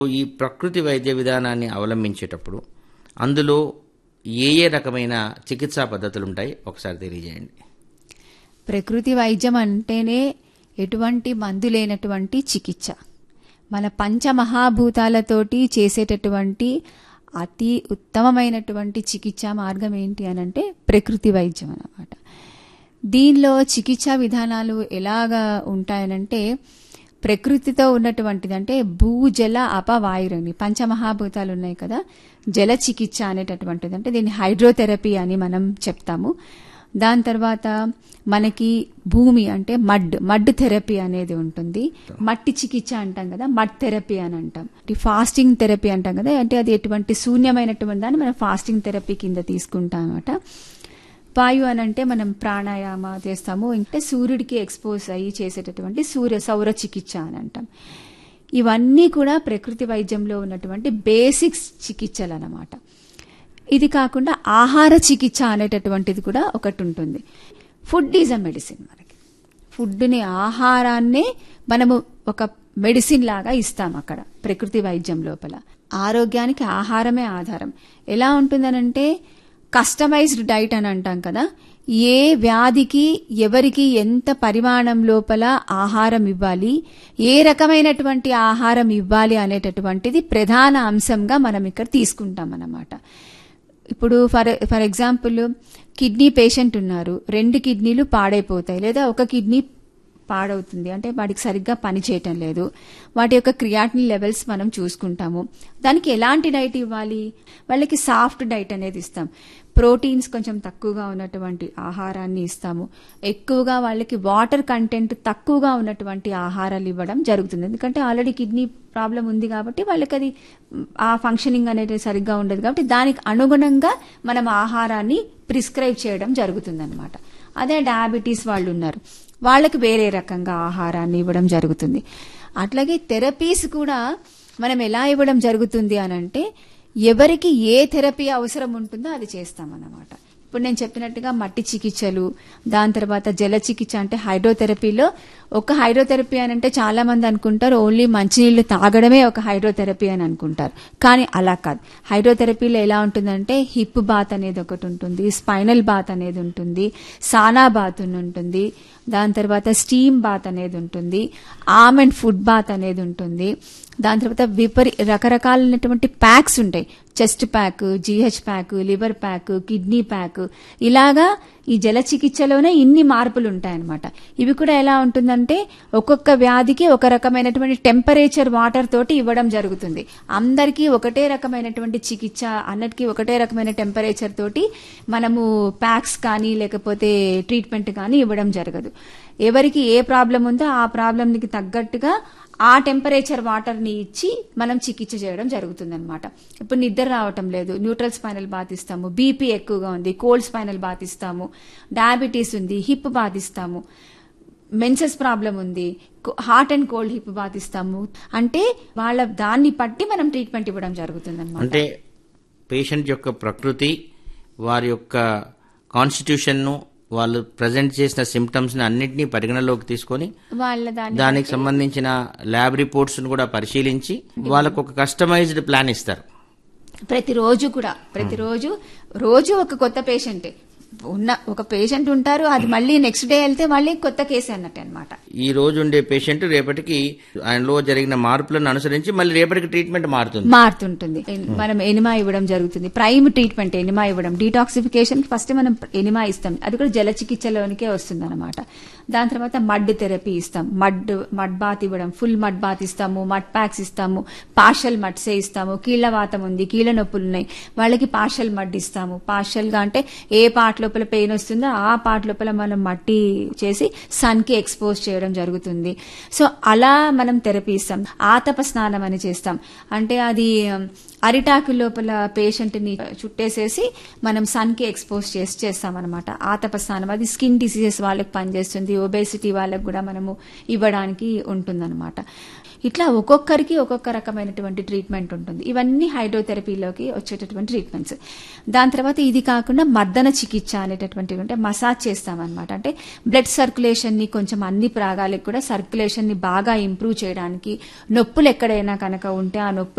ఈ ప్రకృతి వైద్య విధానాన్ని అవలంబించేటప్పుడు అందులో ఏ ఏ రకమైన చికిత్సా పద్ధతులు ఉంటాయి ఒకసారి తెలియజేయండి ప్రకృతి వైద్యం అంటేనే ఎటువంటి మందు లేనటువంటి చికిత్స మన పంచమహాభూతాలతోటి చేసేటటువంటి అతి ఉత్తమమైనటువంటి చికిత్సా మార్గం ఏంటి అని అంటే ప్రకృతి వైద్యం అన్నమాట దీనిలో చికిత్సా విధానాలు ఎలాగా ఉంటాయనంటే ప్రకృతితో ఉన్నటువంటిది అంటే భూజల అపవాయురని పంచమహాభూతాలు ఉన్నాయి కదా జల చికిత్స అనేటటువంటిది అంటే దీన్ని హైడ్రోథెరపీ అని మనం చెప్తాము దాని తర్వాత మనకి భూమి అంటే మడ్ మడ్ థెరపీ అనేది ఉంటుంది మట్టి చికిత్స అంటాం కదా మడ్ థెరపీ అని అంటాం ఫాస్టింగ్ థెరపీ అంటాం కదా అంటే అది ఎటువంటి శూన్యమైనటువంటి దాన్ని మనం ఫాస్టింగ్ థెరపీ కింద తీసుకుంటాం అనమాట వాయు అని అంటే మనం ప్రాణాయామ చేస్తాము అంటే సూర్యుడికి ఎక్స్పోజ్ అయ్యి చేసేటటువంటి సూర్య సౌర చికిత్స అని అంటాం ఇవన్నీ కూడా ప్రకృతి వైద్యంలో ఉన్నటువంటి బేసిక్స్ చికిత్సలు అన్నమాట ఇది కాకుండా ఆహార చికిత్స అనేటటువంటిది కూడా ఒకటి ఉంటుంది ఫుడ్ ఈజ్ అ మెడిసిన్ మనకి ఫుడ్ని ఆహారాన్నే మనము ఒక మెడిసిన్ లాగా ఇస్తాం అక్కడ ప్రకృతి వైద్యం లోపల ఆరోగ్యానికి ఆహారమే ఆధారం ఎలా ఉంటుందనంటే కస్టమైజ్డ్ డైట్ అని అంటాం కదా ఏ వ్యాధికి ఎవరికి ఎంత పరిమాణం లోపల ఆహారం ఇవ్వాలి ఏ రకమైనటువంటి ఆహారం ఇవ్వాలి అనేటటువంటిది ప్రధాన అంశంగా మనం ఇక్కడ తీసుకుంటాం అన్నమాట ఇప్పుడు for for example kidney patient ఉన్నారు రెండు కిడ్నీలు పాడైపోతాయి లేదా ఒక కిడ్నీ పాడవుతుంది అంటే వాటికి సరిగ్గా పని చేయటం లేదు వాటి యొక్క క్రియాటిన్ లెవెల్స్ మనం చూసుకుంటాము దానికి ఎలాంటి డైట్ ఇవ్వాలి వాళ్ళకి సాఫ్ట్ డైట్ అనేది ఇస్తాం ప్రోటీన్స్ కొంచెం తక్కువగా ఉన్నటువంటి ఆహారాన్ని ఇస్తాము ఎక్కువగా వాళ్ళకి వాటర్ కంటెంట్ తక్కువగా ఉన్నటువంటి ఆహారాలు ఇవ్వడం జరుగుతుంది ఎందుకంటే ఆల్రెడీ కిడ్నీ ప్రాబ్లం ఉంది కాబట్టి వాళ్ళకి అది ఆ ఫంక్షనింగ్ అనేది సరిగ్గా ఉండదు కాబట్టి దానికి అనుగుణంగా మనం ఆహారాన్ని ప్రిస్క్రైబ్ చేయడం జరుగుతుంది అనమాట అదే డయాబెటీస్ వాళ్ళు ఉన్నారు వాళ్ళకి వేరే రకంగా ఆహారాన్ని ఇవ్వడం జరుగుతుంది అట్లాగే థెరపీస్ కూడా మనం ఎలా ఇవ్వడం జరుగుతుంది అని అంటే ఎవరికి ఏ థెరపీ అవసరం ఉంటుందో అది చేస్తామన్నమాట ఇప్పుడు నేను చెప్పినట్టుగా మట్టి చికిత్సలు దాని తర్వాత జల చికిత్స అంటే హైడ్రోథెరపీలో ఒక హైడ్రోథెరపీ అని అంటే చాలా మంది అనుకుంటారు ఓన్లీ మంచినీళ్లు తాగడమే ఒక హైడ్రోథెరపీ అని అనుకుంటారు కానీ అలా కాదు హైడ్రోథెరపీలో ఎలా ఉంటుందంటే హిప్ బాత్ అనేది ఒకటి ఉంటుంది స్పైనల్ బాత్ అనేది ఉంటుంది సానా బాత్ ఉంటుంది దాని తర్వాత స్టీమ్ బాత్ అనేది ఉంటుంది ఆమ్ అండ్ ఫుడ్ బాత్ అనేది ఉంటుంది దాని తర్వాత విపరీ రకరకాలైనటువంటి ప్యాక్స్ ఉంటాయి చెస్ట్ ప్యాక్ జీహెచ్ pack liver pack kidney pack ఇలాగా ఈ జల చికిత్సలోనే ఇన్ని మార్పులు ఉంటాయన్నమాట ఇవి కూడా ఎలా ఉంటుందంటే ఒక్కొక్క వ్యాధికి ఒక రకమైనటువంటి టెంపరేచర్ వాటర్ తోటి ఇవ్వడం జరుగుతుంది అందరికీ ఒకటే రకమైనటువంటి చికిత్స అన్నిటికీ ఒకటే రకమైన టెంపరేచర్ తోటి మనము ప్యాక్స్ కానీ లేకపోతే ట్రీట్మెంట్ కానీ ఇవ్వడం జరగదు ఎవరికి ఏ ప్రాబ్లం ఉందో ఆ ప్రాబ్లంకి తగ్గట్టుగా ఆ టెంపరేచర్ వాటర్ని ఇచ్చి మనం చికిత్స చేయడం జరుగుతుంది అనమాట ఇప్పుడు నిద్ర రావటం లేదు న్యూట్రల్ స్పైనల్ బాత్ ఇస్తాము బీపీ ఎక్కువగా ఉంది కోల్డ్ స్పైనల్ బాత్ ఇస్తాము డయాబెటీస్ ఉంది హిప్ బాత్ ఇస్తాము మెన్సెస్ ప్రాబ్లం ఉంది heart and cold hip bath ఇస్తాము అంటే వాళ్ళ దాన్ని బట్టి మనం ట్రీట్మెంట్ ఇవ్వడం జరుగుతుంది అంటే పేషెంట్ యొక్క ప్రకృతి వారి యొక్క కాన్స్టిట్యూషన్ను వాళ్ళు ప్రజెంట్ చేసిన సిమ్టమ్స్ ని అన్నింటినీ పరిగణలోకి తీసుకొని వాళ్ళ దాన్ని దానికి సంబంధించిన ల్యాబ్ రిపోర్ట్స్ ను కూడా పరిశీలించి వాళ్ళకు ఒక కస్టమైజ్డ్ ప్లాన్ ఇస్తారు ప్రతిరోజు కూడా ప్రతిరోజు రోజు ఒక కొత్త పేషెంట్ ఉన్న ఒక పేషెంట్ ఉంటారు అది మళ్ళీ నెక్స్ట్ డే వెళ్తే మళ్ళీ కొత్త కేసు అన్నట్టు అనమాట ఈ రోజు ఉండే పేషెంట్ రేపటికి ఆయనలో జరిగిన మార్పులను అనుసరించి మళ్ళీ రేపటికి ట్రీట్మెంట్ మారుతుంది మారుతుంటుంది మనం ఎనిమా ఇవ్వడం జరుగుతుంది ప్రైమ్ ట్రీట్మెంట్ ఎనిమా ఇవ్వడం డీటాక్సిఫికేషన్ ఫస్ట్ మనం ఎనిమా ఇస్తాం అది కూడా జల చికిత్సలోనికే వస్తుంది అనమాట దాని తర్వాత మడ్ థెరపీ ఇస్తాం మడ్ మడ్ బాత్ ఇవ్వడం ఫుల్ మడ్ బాత్ ఇస్తాము మడ్ ప్యాక్స్ ఇస్తాము పార్షల్ మడ్సే ఇస్తాము కీళ్ల వాతం ఉంది కీళ్ల నొప్పులు ఉన్నాయి వాళ్ళకి పార్షల్ మడ్ ఇస్తాము పార్షల్ గా అంటే ఏ పార్ట్ లోపల పెయిన్ వస్తుందో ఆ పార్ట్ లోపల మనం మట్టి చేసి సన్ కి ఎక్స్పోజ్ చేయడం జరుగుతుంది సో అలా మనం థెరపీ ఇస్తాం ఆతప స్నానం అని చేస్తాం అంటే అది అరిటాకు లోపల పేషెంట్ ని చుట్టేసేసి మనం సన్ కి ఎక్స్పోజ్ చేసి చేస్తాం అనమాట ఆతప స్నానం అది స్కిన్ డిసీజెస్ వాళ్ళకి పనిచేస్తుంది ఒబేసిటీ వాళ్ళకి కూడా మనము ఇవ్వడానికి ఉంటుందన్నమాట ఇట్లా ఒక్కొక్కరికి ఒక్కొక్క రకమైనటువంటి ట్రీట్మెంట్ ఉంటుంది ఇవన్నీ హైడ్రోథెరపీలోకి వచ్చేటటువంటి ట్రీట్మెంట్స్ దాని తర్వాత ఇది కాకుండా మర్దన చికిత్స అనేటటువంటి అంటే మసాజ్ చేస్తామన్నమాట అంటే బ్లడ్ సర్క్యులేషన్ ని కొంచెం అన్ని ప్రాగాలకు కూడా సర్క్యులేషన్ ని బాగా ఇంప్రూవ్ చేయడానికి నొప్పులు ఎక్కడైనా కనుక ఉంటే ఆ నొప్పులు